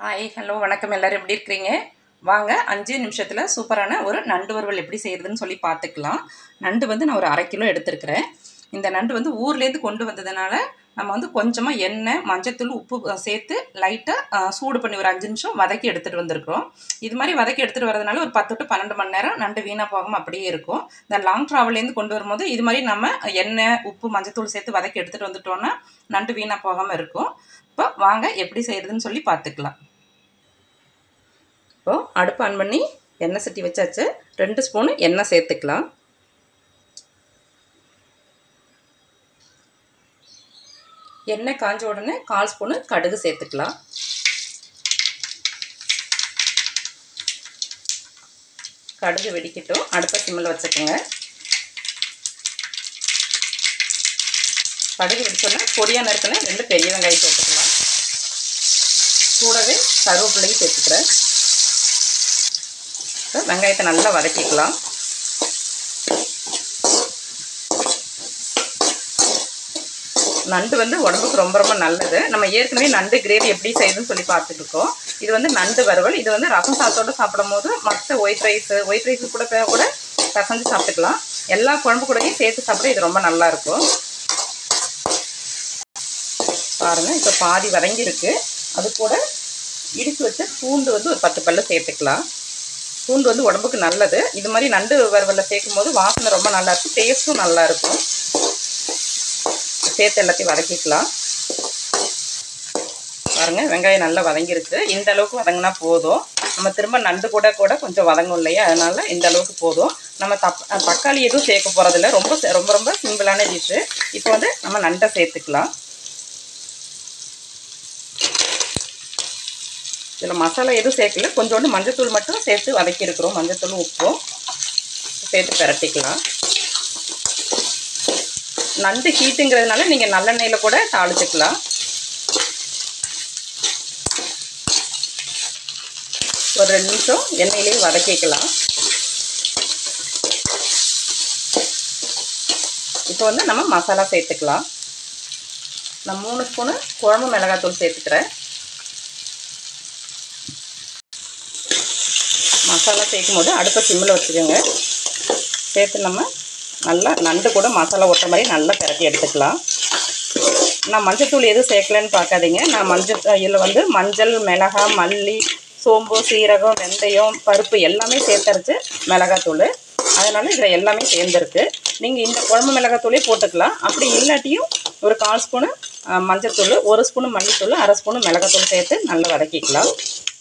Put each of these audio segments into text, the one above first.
hi hello வணக்கம் எல்லோரும் எப்படி இருக்கிறீங்க வாங்க அஞ்சு நிமிஷத்தில் சூப்பரான ஒரு நண்டு வறுவல் எப்படி செய்கிறதுன்னு சொல்லி பார்த்துக்கலாம் நண்டு வந்து நான் ஒரு அரை கிலோ எடுத்துருக்கிறேன் இந்த நண்டு வந்து ஊர்லேருந்து கொண்டு வந்ததுனால நம்ம வந்து கொஞ்சமாக எண்ணெய் மஞ்சத்தூள் உப்பு சேர்த்து லைட்டாக சூடு பண்ணி ஒரு அஞ்சு நிமிஷம் வதக்கி எடுத்துகிட்டு வந்திருக்கிறோம் இது மாதிரி வதக்கி எடுத்துகிட்டு வரதுனால ஒரு பத்து டு பன்னெண்டு மணி நேரம் நண்டு வீணாக போகாமல் அப்படியே இருக்கும் இந்த லாங் ட்ராவல்லேருந்து கொண்டு வரும்போது இது மாதிரி நம்ம எண்ணெய் உப்பு மஞ்சத்தூள் சேர்த்து வதக்கி எடுத்துகிட்டு வந்துட்டோன்னா நண்டு வீணாக போகாமல் இருக்கும் இப்போ வாங்க எப்படி செய்கிறதுன்னு சொல்லி பார்த்துக்கலாம் இப்போது அடுப்பு ஆன் பண்ணி எண்ணெய் சட்டி வச்சாச்சு ரெண்டு ஸ்பூனு எண்ணெய் சேர்த்துக்கலாம் எண்ணெய் காஞ்ச உடனே கால் ஸ்பூனு கடுகு சேர்த்துக்கலாம் கடுகு வெடிக்கட்டும் அடுப்பை சிம்மில் வச்சுக்கோங்க கடுகு வெடிச்சோன்னா பொடியாக நறுக்கின ரெண்டு பெரிய வெங்காயம் சேர்த்துக்கலாம் கூடவே கருவேப்பிள்ளையும் சேர்த்துக்கிறேன் வெங்காயத்தை நல்லா வதக்கிக்கலாம் நண்டு வந்து உடம்புக்கு ரொம்ப ரொம்ப நல்லது நம்ம ஏற்கனவே நண்டு கிரேவி எப்படி செய்யுதுன்னு சொல்லி பார்த்துட்டு இருக்கோம் இது வந்து நண்டு வறுவல் இது வந்து ரசம் சாத்தோடு சாப்பிடும் போது மற்ற ஒயிட் ரைஸு ஒயிட் ரைஸு கூட கூட பசஞ்சு சாப்பிட்டுக்கலாம் எல்லா குழம்பு கூடயும் சேர்த்து சாப்பிட இது ரொம்ப நல்லா இருக்கும் பாருங்கள் இப்போ பாதி வதங்கியிருக்கு அது கூட இடித்து வச்ச பூண்டு வந்து ஒரு பத்து பல்லு சேர்த்துக்கலாம் பூண்டு வந்து உடம்புக்கு நல்லது இது மாதிரி நண்டு வறுவலில் சேர்க்கும் போது வாசனை ரொம்ப நல்லாயிருக்கும் டேஸ்ட்டும் நல்லாயிருக்கும் சேர்த்து எல்லாத்தையும் வதக்கிக்கலாம் பாருங்கள் வெங்காயம் நல்லா வதங்கிருக்கு இந்த அளவுக்கு வதங்கினா போதும் நம்ம திரும்ப நண்டு கூட கூட கொஞ்சம் வதங்கும் இல்லையா அதனால் இந்த அளவுக்கு போதும் நம்ம தப் தக்காளி எதுவும் சேர்க்க போகிறதில்ல ரொம்ப ரொம்ப ரொம்ப சிம்பிளான டிஷ்ஷு இப்போ வந்து நம்ம நண்டை சேர்த்துக்கலாம் இதில் மசாலா எதுவும் சேர்க்கல கொஞ்சோண்டு மஞ்சத்தூள் மட்டும் சேர்த்து வதக்கியிருக்கிறோம் மஞ்சத்தூள் உப்பும் சேர்த்து பிரட்டிக்கலாம் நண்டு ஹீட்டுங்கிறதுனால நீங்கள் நல்லெண்ணெயில் கூட தாளிச்சுக்கலாம் ஒரு ரெண்டு நிமிஷம் எண்ணெயிலேயே வதக்கிக்கலாம் இப்போ வந்து நம்ம மசாலா சேர்த்துக்கலாம் நான் மூணு ஸ்பூனு குழம்பு மிளகாத்தூள் சேர்த்துக்கிறேன் மசாலா சேர்க்கும் போது அடுப்பை சிம்மில் வச்சுக்கோங்க சேர்த்து நம்ம நல்லா நண்டு கூட மசாலா ஒட்டுற மாதிரி நல்லா பிரட்டி எடுத்துக்கலாம் நான் மஞ்சத்தூள் எதுவும் சேர்க்கலன்னு பார்க்காதீங்க நான் மஞ்சள் இதில் வந்து மஞ்சள் மிளகா மல்லி சோம்பு சீரகம் வெந்தயம் பருப்பு எல்லாமே சேர்த்தரைச்சு மிளகாத்தூள் அதனால் இதில் எல்லாமே சேர்ந்துருக்கு நீங்கள் இந்த குழம்பு மிளகாத்தூளே போட்டுக்கலாம் அப்படி இல்லாட்டியும் ஒரு கால் ஸ்பூனு மஞ்சத்தூள் ஒரு ஸ்பூனு மல்லித்தூள் அரை ஸ்பூனு மிளகாத்தூள் சேர்த்து நல்லா வதக்கிக்கலாம்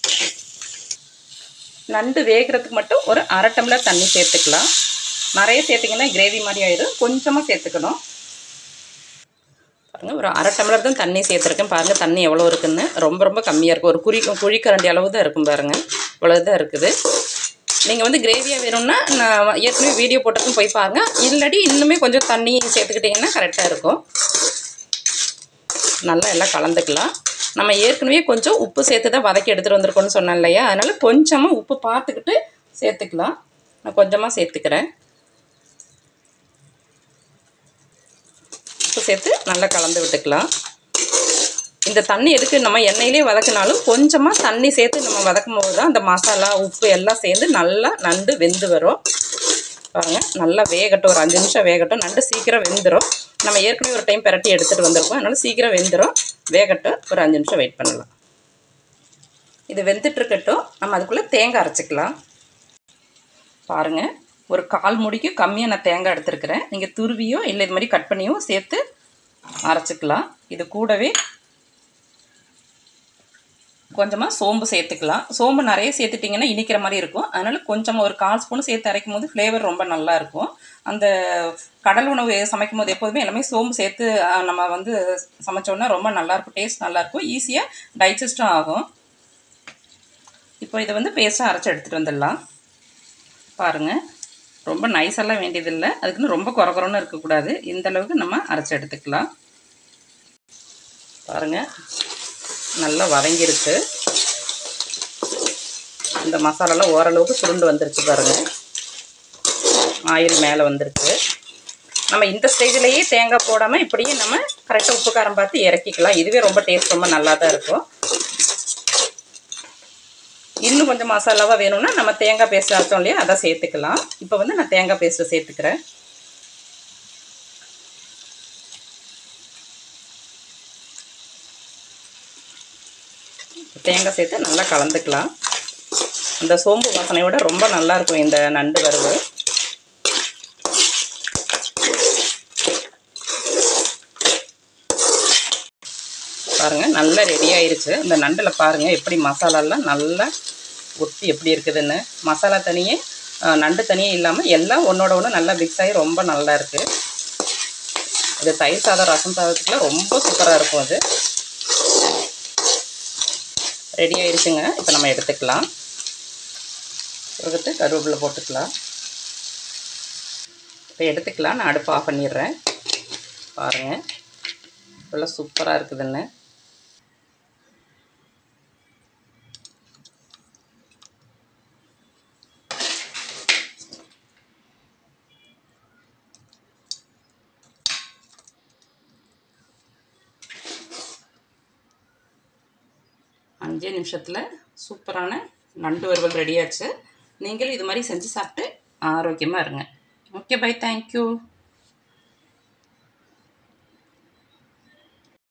நண்டு வேகிறதுக்கு மட்டும் ஒரு அரை டம்ளர் தண்ணி சேர்த்துக்கலாம் நிறைய சேர்த்திங்கன்னா கிரேவி மாதிரி ஆயிடும் கொஞ்சமாக சேர்த்துக்கணும் பாருங்கள் ஒரு அரை டம்ளர் தான் தண்ணி சேர்த்துருக்கேன் பாருங்கள் தண்ணி எவ்வளோ இருக்குன்னு ரொம்ப ரொம்ப கம்மியாக இருக்கும் ஒரு குறி குழிக்கரண்டி அளவு தான் இருக்கும் பாருங்கள் இவ்வளோ தான் இருக்குது நீங்கள் வந்து கிரேவியாக வேணும்னா நான் ஏற்கனவே வீடியோ போட்டிருக்கும் போய் பாருங்கள் இல்லாட்டி இன்னுமே கொஞ்சம் தண்ணி சேர்த்துக்கிட்டிங்கன்னா கரெக்டாக இருக்கும் நல்லா எல்லாம் கலந்துக்கலாம் நம்ம ஏற்கனவே கொஞ்சம் உப்பு சேர்த்து தான் வதக்கி எடுத்துகிட்டு வந்திருக்கோன்னு சொன்னேன் இல்லையா அதனால் கொஞ்சமாக உப்பு பார்த்துக்கிட்டு சேர்த்துக்கலாம் நான் கொஞ்சமாக சேர்த்துக்கிறேன் உப்பு சேர்த்து நல்லா கலந்து விட்டுக்கலாம் இந்த தண்ணி எதுக்கு நம்ம எண்ணெயிலே வதக்கினாலும் கொஞ்சமாக தண்ணி சேர்த்து நம்ம வதக்கும் போது தான் அந்த மசாலா உப்பு எல்லாம் சேர்ந்து நல்லா நண்டு வெந்து வரும் பாருங்கள் நல்லா வேகட்டும் ஒரு அஞ்சு நிமிஷம் வேகட்டும் நண்டு சீக்கிரம் வெந்துடும் நம்ம ஏற்கனவே ஒரு டைம் பிரட்டி எடுத்துகிட்டு வந்திருக்கோம் அதனால் சீக்கிரம் வெந்துடும் வேகட்டும் ஒரு அஞ்சு நிமிஷம் வெயிட் பண்ணலாம் இது வெந்துட்டுருக்கட்டும் நம்ம அதுக்குள்ளே தேங்காய் அரைச்சிக்கலாம் பாருங்கள் ஒரு கால் முடிக்கு கம்மியாக நான் தேங்காய் எடுத்துருக்கிறேன் நீங்கள் துருவியோ இல்லை இது மாதிரி கட் பண்ணியோ சேர்த்து அரைச்சிக்கலாம் இது கூடவே கொஞ்சமாக சோம்பு சேர்த்துக்கலாம் சோம்பு நிறைய சேர்த்துட்டிங்கன்னா இனிக்கிற மாதிரி இருக்கும் அதனால் கொஞ்சமாக ஒரு கால் ஸ்பூன் சேர்த்து அரைக்கும் போது ஃப்ளேவர் ரொம்ப நல்லா இருக்கும் அந்த கடல் உணவு சமைக்கும் போது எப்போதுமே எல்லாமே சோம்பு சேர்த்து நம்ம வந்து சமைச்சோன்னா ரொம்ப நல்லாயிருக்கும் டேஸ்ட் நல்லாயிருக்கும் ஈஸியாக டைஜஸ்ட்டும் ஆகும் இப்போ இதை வந்து பேஸ்ட்டாக அரைச்சி எடுத்துகிட்டு வந்துடலாம் பாருங்கள் ரொம்ப நைஸெல்லாம் வேண்டியதில்லை அதுக்குன்னு ரொம்ப குறகுறன்னு இருக்கக்கூடாது இந்த அளவுக்கு நம்ம அரைச்சி எடுத்துக்கலாம் பாருங்கள் நல்லா வதங்கிருக்கு இந்த மசாலாலாம் ஓரளவுக்கு சுருண்டு வந்துருச்சு பாருங்கள் ஆயில் மேலே வந்துருக்கு நம்ம இந்த ஸ்டேஜ்லேயே தேங்காய் போடாமல் இப்படியே நம்ம கரெக்டாக உப்பு காரம் பார்த்து இறக்கிக்கலாம் இதுவே ரொம்ப டேஸ்ட் ரொம்ப நல்லா தான் இருக்கும் இன்னும் கொஞ்சம் மசாலாவாக வேணும்னா நம்ம தேங்காய் பேஸ்ட் அரைச்சோம் இல்லையா அதை சேர்த்துக்கலாம் இப்போ வந்து நான் தேங்காய் பேஸ்ட்டு சேர்த்துக்கிறேன் தேங்காய் சேர்த்து நல்லா கலந்துக்கலாம் இந்த சோம்பு வாசனையோட ரொம்ப நல்லா இருக்கும் இந்த நண்டு வறுவல் பாருங்கள் நல்லா ரெடி ஆயிருச்சு இந்த நண்டில் பாருங்கள் எப்படி மசாலாலாம் நல்லா ஒட்டி எப்படி இருக்குதுன்னு மசாலா தனியே அஹ், நண்டு தனியே இல்லாமல் எல்லாம் ஒன்றோட ஒன்று நல்லா மிக்ஸ் ஆகி ரொம்ப நல்லா இருக்குது இது தயிர் சாதம் ரசம் சாதத்துக்குலாம் ரொம்ப சூப்பராக இருக்கும் அது ரெடி ஆயிருச்சுங்க இப்போ நம்ம எடுத்துக்கலாம் எடுத்து கருவேப்பிலை போட்டுக்கலாம் இப்போ எடுத்துக்கலாம் நான் அடுப்பு ஆஃப் பண்ணிடுறேன் பாருங்கள் இவ்வளோ சூப்பராக இருக்குதுன்னு அஞ்சே நிமிஷத்தில் சூப்பரான நண்டு வறுவல் ரெடியாச்சு நீங்களும் இது மாதிரி செஞ்சு சாப்பிட்டு ஆரோக்கியமாக இருங்க ஓகே பை தேங்க்யூ